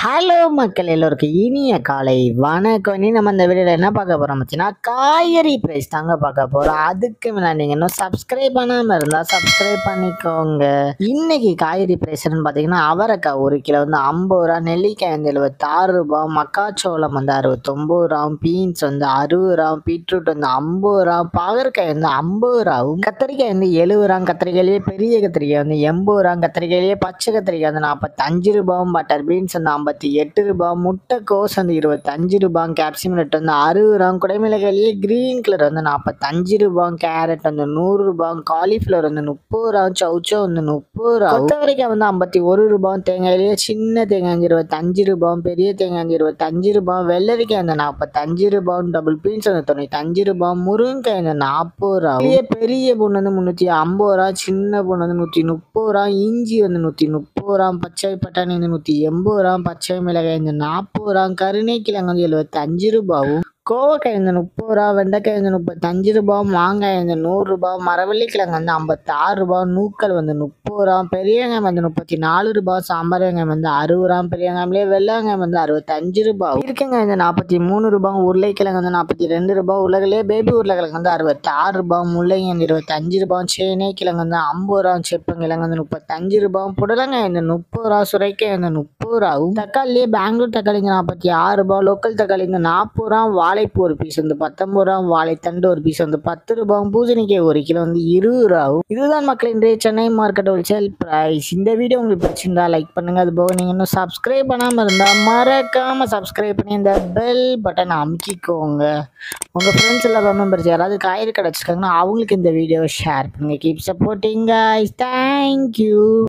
hello மக்கள் எல்லோருக்கும் இனிய காலை வணக்கம் இனி நம்ம இந்த வீடியோவில் என்ன பார்க்க போகிறோம் வச்சுன்னா காய்கறி ப்ரைஸ் தாங்க பார்க்க போகிறோம் அதுக்கு முன்னாடி நீங்கள் இன்னும் சப்ஸ்கிரைப் பண்ணாமல் இருந்தால் சப்ஸ்கிரைப் பண்ணிக்கோங்க இன்னைக்கு காய்கறி ப்ரைஸ்னு பார்த்தீங்கன்னா அவரைக்காய் ஒரு கிலோ வந்து ஐம்பது ரூபா நெல்லிக்காய் வந்து எழுபத்தாறு ரூபா மக்காச்சோளம் வந்து அறுபத்தொம்பது ரூபா பீன்ஸ் வந்து அறுபது ரூபா பீட்ரூட் வந்து ஐம்பது ரூபா பாகற்காய் வந்து ஐம்பது ரூபாவும் கத்திரிக்காய் வந்து எழுபது ரூபா கத்திரிக்காயிலேயே பெரிய கத்திரிக்காய் வந்து எண்பது ரூபா கத்திரிக்காயிலேயே பச்சை கத்திரிக்காய் வந்து நாற்பத்தஞ்சு ரூபாவும் பட்டர் பீன்ஸ் வந்து ஐம்பத்தி எட்டு ரூபா முட்டைக்கோஸ் வந்து இருபத்தஞ்சு ரூபா கேப்சிகம் வந்து அறுபது ரூபா குடைமிளகாயிலேயே கிரீன் கலர் வந்து நாற்பத்தஞ்சு ரூபா கேரட் வந்து நூறு ரூபா காலிஃப்ளவர் வந்து முப்பது ரூபா சவுச்சோ வந்து முப்பது ரூபா கொத்தவரைக்காய் வந்து ஐம்பத்தி ஒரு ரூபா தேங்காயிலேயே சின்ன தேங்காய் வந்து இருபத்தஞ்சு ரூபா பெரிய தேங்காய் வந்து இருபத்தஞ்சு ரூபா வெள்ளரிக்காய் வந்து நாற்பத்தஞ்சு ரூபா டபுள் பீன்ஸ் வந்து தொண்ணூத்தஞ்சு ரூபா முருங்கைக்காய் வந்து நாற்பது ரூபா பெரிய பெரிய பொண்ணு வந்து முந்நூற்றி ஐம்பது ரூபா சின்ன பொண்ணு வந்து நூற்றி முப்பது ரூபா இஞ்சி வந்து நூற்றி முப்பது ரூபா பச்சை பட்டாணி வந்து நூற்றி எண்பது ரூபா பச்சை மிளகாய் வந்து நாற்பது ரூபா கருணைக்கிழங்கு வந்து எழுபத்தஞ்சு ரூபாவும் கோவக்காய் வந்து முப்பது ரூபா வெண்டைக்காய் வந்து முப்பத்தஞ்சு ரூபா மாங்காய் வந்து நூறுரூபா மரவள்ளிக்கிழங்கு வந்து ஐம்பத்தாறு ரூபா நூக்கல் வந்து முப்பது ரூபா பெரிய வெங்காயம் வந்து முப்பத்தி நாலு ரூபா சாம்பார் வெங்காயம் வந்து அறுபது ரூபா பெரிய வெங்காயம்லேயே வெள்ளை வெங்காயம் வந்து அறுபத்தஞ்சு ரூபா இருக்கங்காய் வந்து நாற்பத்தி மூணு ரூபா உருளைக்கிழங்கு வந்து நாற்பத்தி ரெண்டு ரூபா உலகிலே பேபி உருளைக்கிழங்கு வந்து அறுபத்தாறு ரூபா முள்ளங்கி வந்து இருபத்தஞ்சு ரூபா சேனை கிழங்கு வந்து ஐம்பது ரூபா செப்பங்கிழங்கு வந்து முப்பத்தஞ்சு ரூபா புடலங்காய் வந்து முப்பது ரூபா சுரைக்காய் வந்து முப்பது ரூபாவும் தக்காளியே பெங்களூர் தக்காளி வந்து நாற்பத்தி ஆறு ரூபா லோக்கல் தக்காளி வந்து நாற்பது ரூபா வாழைப்பூ ஒரு பீஸ் வந்து பத்தொம்பது ரூபா வாழைத்தண்டு ஒரு பீஸ் வந்து பத்து ரூபாவும் பூசணிக்காய் ஒரு கிலோ வந்து இருபது ரூபாவும் இதுதான் மக்கள் இன்றைய சென்னை மார்க்கெட் ஹோல்சேல் ப்ரைஸ் இந்த வீடியோ உங்களுக்கு பிடிச்சிருந்தா லைக் பண்ணுங்க அது போக நீங்கள் இன்னும் சப்ஸ்கிரைப் பண்ணாமல் இருந்தால் மறக்காமல் சப்ஸ்கிரைப் பண்ணி இந்த பெல் பட்டனை அமுக்கிக்கோங்க உங்கள் ஃப்ரெண்ட்ஸ் எல்லாம் மெம்பர்ஸ் யாராவது காய்கறி கடை வச்சுருக்காங்கன்னா அவங்களுக்கு இந்த வீடியோவை ஷேர் பண்ணுங்கள் கீப் சப்போர்ட்டிங் guys தேங்க்யூ